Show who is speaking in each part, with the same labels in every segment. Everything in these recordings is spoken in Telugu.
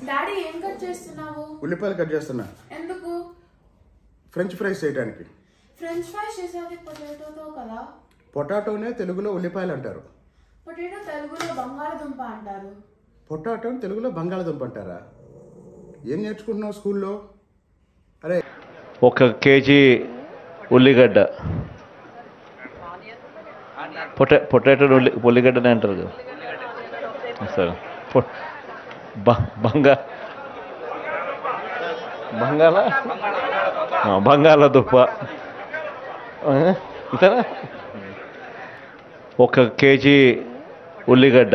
Speaker 1: డాడీ ఏం కట్ చేస్తున్నావు
Speaker 2: ఉల్లిపాయలు కట్ చేస్తున్నా
Speaker 1: ఎందుకు
Speaker 2: ఫ్రెంచ్ ఫ్రైస్ చేయడానికి
Speaker 1: ఫ్రెంచ్ ఫ్రైస్ చేసేది పొటాటోతో కదా
Speaker 2: పొటాటోనే తెలుగులో ఉల్లిపాయలు అంటారు
Speaker 1: పొటాటో తెలుగులో బంగాళదుంప అంటారు
Speaker 2: పొటాటోని తెలుగులో బంగాళదుంప అంటారా ఏం నేర్చుకుంటున్నావు స్కూల్లో అరే
Speaker 3: ఒక కేజీ ఉల్లిగడ్డ పొటా పొటాటో ఉల్లి ఉల్లిగడ్డనే అంటారు కదా సరే పొ- బ- బంగా బంగాళ ఆ, బంగాళదుంప ఆ, ఇంతేనా ఒక కేజీ ఉల్లిగడ్డ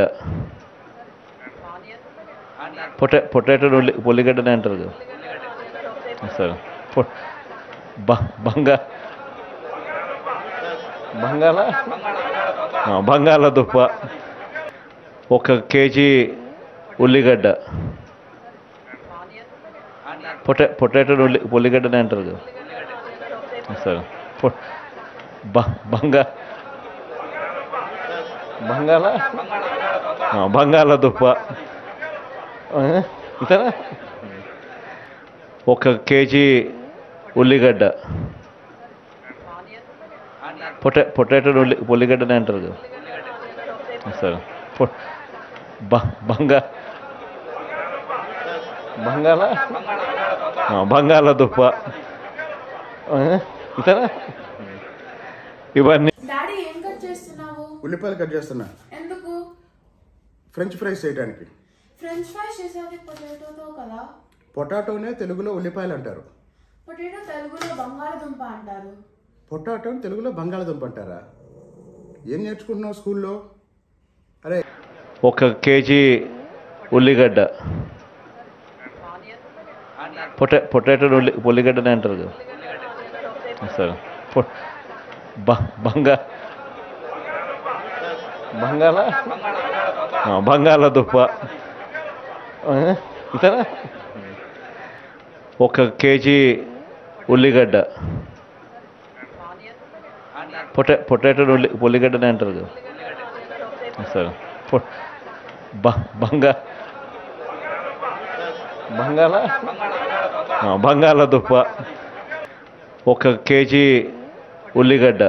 Speaker 3: పొటా పొటాటో ఉల్లి ఉల్లిగడ్డనే అంటారు కదా సరే పొ- బ- బంగా బంగాళ ఆ, బంగాళదుంప ఒక కేజీ ఉల్లిగడ్డ పొటా పొటాటో ఉల్లి ఉల్లిగడ్డనే అంటారు కదా సరే పొ- బ- బంగా బంగాళ ఆ, బంగాళదుంప ఆ, ఇంతేనా ఒక కేజీ ఉల్లిగడ్డ పొటా పొటాటో ఉల్లి ఉల్లిగడ్డనే అంటారు కదా సరే పొ- బ- బంగా బంగాళ ఆ, బంగాళదుంప ఆ, ఇంతేనా ఇవన్నీ
Speaker 1: డాడీ ఏం కట్ చేస్తున్నావు
Speaker 2: ఉల్లిపాయలు కట్ చేస్తున్నా
Speaker 1: ఎందుకు
Speaker 2: ఫ్రెంచ్ ఫ్రైస్ చేయడానికి
Speaker 1: ఫ్రెంచ్ ఫ్రైస్ చేసేది పొటాటోతో కదా
Speaker 2: పొటాటోనే తెలుగులో ఉల్లిపాయలు అంటారు
Speaker 1: పొటాటో తెలుగులో బంగాళదుంప అంటారు
Speaker 2: పొటాటోని తెలుగులో బంగాళదుంప అంటారా ఏం నేర్చుకుంటున్నావు స్కూల్లో అరే
Speaker 3: ఒక కేజీ ఉల్లిగడ్డ పొటా పొటాటో ఉల్లి ఉల్లిగడ్డనే అంటారు కదా సరే పొ- బ- బంగా బంగాళ ఆ, బంగాళదుంప ఆ, ఇంతేనా ఒక కేజీ ఉల్లిగడ్డ పొటా పొటాటో ఉల్లి ఉల్లిగడ్డనే అంటారు కదా సరే పొ- బ- బంగా బంగాళ ఆ, బంగాళదుంప ఒక కేజీ ఉల్లిగడ్డ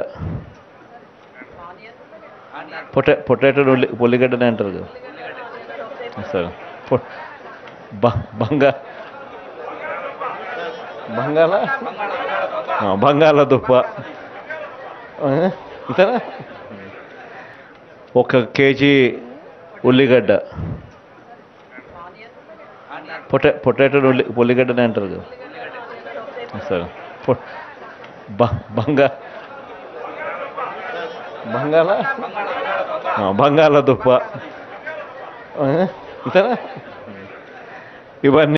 Speaker 3: పొటా పొటాటో ఉల్లి ఉల్లిగడ్డనే అంటారు కదా సరే పొ- బ- బంగా బంగాళ ఆ, బంగాళదుంప ఆ, ఇంతేనా ఒక కేజీ ఉల్లిగడ్డ పొటా పొటాటో ఉల్లి ఉల్లిగడ్డనే అంటారు కదా సరే పొ- బ- బంగా బంగాళ ఆ, బంగాళదుంప ఆ, ఇంతేనా ఇవన్నీ